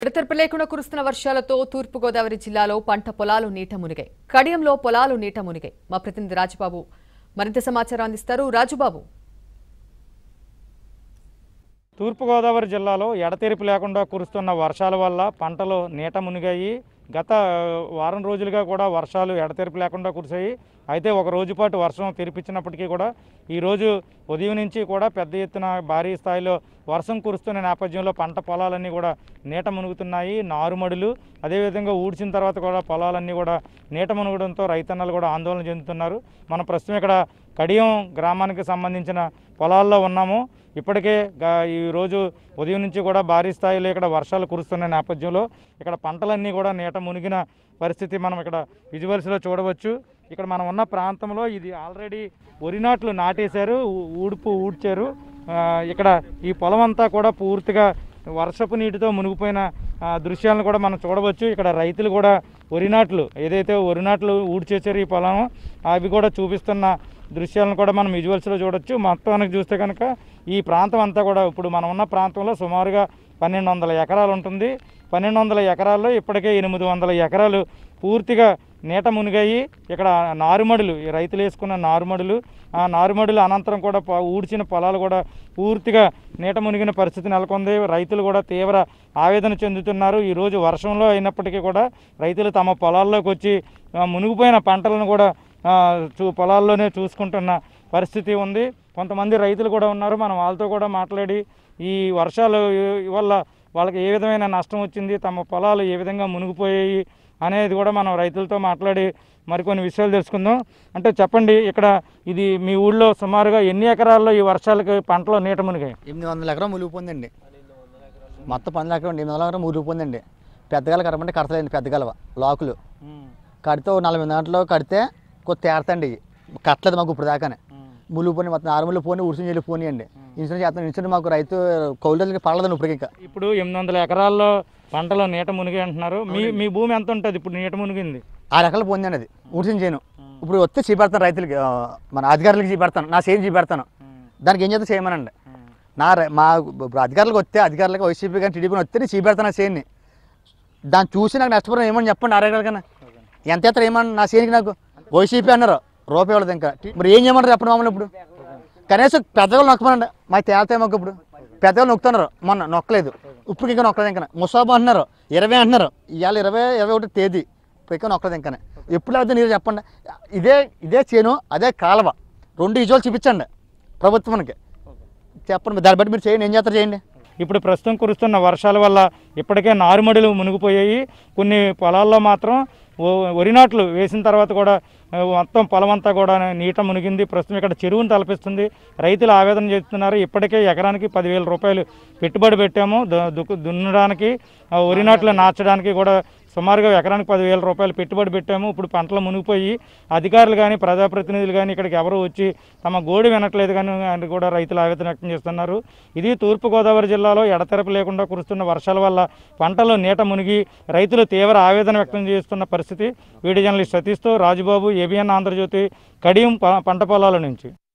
ఎడతెరపి లేకుండా కురుస్తున్న వర్షాలతో తూర్పుగోదావరి జిల్లాలో పంట పొలాలు నీట మునిగాయి కడియంలో పొలాలు నీట మునిగాయి మా ప్రతినిధి రాజుబాబు మరింత సమాచారం అందిస్తారు రాజుబాబు తూర్పుగోదావరి జిల్లాలో ఎడతెరిపి లేకుండా కురుస్తున్న వర్షాల వల్ల పంటలు నీట మునిగాయి గత వారం రోజులుగా కూడా వర్షాలు ఎడతెరిపి లేకుండా కురిశాయి అయితే ఒక రోజు పాటు వర్షం తెరిపించినప్పటికీ కూడా ఈరోజు ఉదయం నుంచి కూడా పెద్ద ఎత్తున భారీ స్థాయిలో వర్షం కురుస్తున్న నేపథ్యంలో పంట పొలాలన్నీ కూడా నీట మునుగుతున్నాయి నారుమడులు అదేవిధంగా ఊడ్చిన తర్వాత కూడా పొలాలన్నీ కూడా నీట మునగడంతో రైతన్నలు కూడా ఆందోళన చెందుతున్నారు మనం ప్రస్తుతం ఇక్కడ కడియం గ్రామానికి సంబంధించిన పొలాల్లో ఉన్నాము ఇప్పటికే గా- ఈ రోజు ఉదయం నుంచి కూడా భారీ స్థాయిలో ఇక్కడ వర్షాలు కురుస్తున్న నేపథ్యంలో ఇక్కడ పంటలన్నీ కూడా నీట మునిగిన పరిస్థితి మనం ఇక్కడ విజువల్స్లో చూడవచ్చు ఇక్కడ మనం ఉన్న ప్రాంతంలో ఇది ఆల్రెడీ వరి నాట్లు నాటేశారు ఊ- ఊడుపు ఊడ్చారు ఆ, ఇక్కడ ఈ పొలం అంతా కూడా పూర్తిగా వర్షపు నీటితో మునిగిపోయిన ఆ, దృశ్యాలను కూడా మనం చూడవచ్చు ఇక్కడ రైతులు కూడా వరి నాట్లు ఏదైతే వరి నాట్లు ఊడ్చేసారు ఈ పొలం అవి కూడా చూపిస్తున్న దృశ్యాలను కూడా మనం విజువల్స్లో చూడొచ్చు మొత్తానికి చూస్తే కనుక ఈ ప్రాంతం అంతా కూడా ఇప్పుడు మనం ఉన్న ప్రాంతంలో సుమారుగా పన్నెండు వందల ఎకరాలు ఉంటుంది పన్నెండు వందల ఎకరాల్లో ఇప్పటికే ఎనిమిది వందల ఎకరాలు పూర్తిగా నీట మునిగాయి ఇక్కడ నారుమడులు ఈ రైతులు వేసుకున్న నారుమడులు ఆ నారుమడులు అనంతరం కూడా ప- ఊడ్చిన పొలాలు కూడా పూర్తిగా నీట మునిగిన పరిస్థితి నెలకొంది రైతులు కూడా తీవ్ర ఆవేదన చెందుతున్నారు ఈరోజు వర్షంలో అయినప్పటికీ కూడా రైతులు తమ పొలాల్లోకి వచ్చి ఆ, మునిగిపోయిన పంటలను కూడా ఆ, చూ పొలాల్లోనే చూసుకుంటున్న పరిస్థితి ఉంది కొంతమంది రైతులు కూడా ఉన్నారు మనం వాళ్ళతో కూడా మాట్లాడి ఈ వర్షాలు వల్ల వాళ్ళకి ఏ విధమైన నష్టం వచ్చింది తమ పొలాలు ఏ విధంగా మునిగిపోయాయి అనేది కూడా మనం రైతులతో మాట్లాడి మరికొన్ని విషయాలు తెలుసుకుందాం అంటే చెప్పండి ఇక్కడ ఇది మీ ఊళ్ళో సుమారుగా ఎన్ని ఎకరాల్లో ఈ వర్షాలకి పంటలో నీట మునిగాయి ఎనిమిది వందల ఎకరం మునిగిపోయిందండి మొత్తం పన్నెండు ఎకరం ఎనిమిది వందల ఎకరం మునిగిపోయిందండి పెద్దగల కడమంటే కడతలేండి పెద్ద గలవ లాకులు కడితే ఓ నలభై దాంట్లో కడితే కొద్ది తేడతండి ఇవి కట్టలేదు మాకు ఇప్పుడు దాకానే మునిగిపోయి మొత్తం ఆరుములు పోని ఉడిసి వెళ్ళి పోనీ అండి ఇన్సూరెన్స్ చేస్తాం ఇన్సూరెన్స్ మాకు రైతు కౌలు రైతులకి పడలేదండి ఇప్పుడు ఇంకా ఇప్పుడు ఎనిమిది వందల ఎకరాల్లో పంటలో నీట మునిగి అంటున్నారు మీ మీ భూమి ఎంత ఉంటుంది ఇప్పుడు నీట మునిగింది ఆరు ఎకరాలు పోయిందండి అది ఉడిసిన చేయను ఇప్పుడు వస్తే చూపెడతాను రైతులకి ఆ, మన అధికారులకి చూపెడతాను నా సేమ్ చూపెడతాను దానికి ఏం చేస్తే చేయమనండి నా ర- మా ఇప్పుడు అధికారులకు వస్తే అధికారులకు వైసీపీ కానీ టీడీపీ వస్తే నేను చూపెడతాను నా సేన్ని దాన్ని చూసి నాకు నష్టపరం ఏమని చెప్పండి ఆరేగారు కన్నా ఎంత ఎత్తారు ఏమన్నా నా సేనికి నాకు వైసీపీ అన్నారు రూపాయి వాళ్ళది ఇంకా మరి ఏం చేయమంటారు చెప్పండి మామూలు ఇప్పుడు కనీసం పెద్దవాళ్ళు నొక్కమనండి మాకు తేలితే మాకు ఇప్పుడు పెద్దవాళ్ళు నొక్కుతున్నారు మొన్న నొక్కలేదు ఇప్పుడు ఇంకా నొక్కలేదు ఇంకా ముసాబు అంటున్నారు ఇరవై అంటున్నారు ఇవాళ ఇరవై ఇరవై ఒకటి తేదీ ఇప్పుడు ఇంకా నొక్కలేదు ఇంకా ఎప్పుడు అవుతుంది మీరు చెప్పండి ఇదే ఇదే చేను అదే కాలువ రెండు విజువల్ చూపించండి ప్రభుత్వానికి చెప్పండి దాన్ని బట్టి మీరు చేయండి ఏం చేస్తారు చేయండి ఇప్పుడు ప్రస్తుతం కురుస్తున్న వర్షాల వల్ల ఇప్పటికే నారుమడులు మునిగిపోయాయి కొన్ని పొలాల్లో మాత్రం ఓ- వరి నాట్లు వేసిన తర్వాత కూడా ఆ, మొత్తం పొలం అంతా కూడా నీట మునిగింది ప్రస్తుతం ఇక్కడ చెరువును తలపిస్తుంది రైతులు ఆవేదన చేస్తున్నారు ఇప్పటికే ఎకరానికి పదివేల రూపాయలు పెట్టుబడి పెట్టాము దు- దుక్కు దున్నడానికి ఆ, వరి నాట్లు నాచడానికి కూడా సుమారుగా ఎకరానికి పదివేల రూపాయలు పెట్టుబడి పెట్టాము ఇప్పుడు పంటలు మునిగిపోయి అధికారులు కానీ ప్రజాప్రతినిధులు కానీ ఇక్కడికి ఎవరు వచ్చి తమ గోడు వినట్లేదు కానీ అని కూడా రైతులు ఆవేదన వ్యక్తం చేస్తున్నారు ఇది తూర్పుగోదావరి జిల్లాలో ఎడతెరపి లేకుండా కురుస్తున్న వర్షాల వల్ల పంటలు నీట మునిగి రైతులు తీవ్ర ఆవేదన వ్యక్తం చేస్తున్న పరిస్థితి వీడియో జర్నలిస్ట్ సతీష్తో రాజుబాబు ఏబిఎన్ ఆంధ్రజ్యోతి కడియం ప- పంట పొలాల నుంచి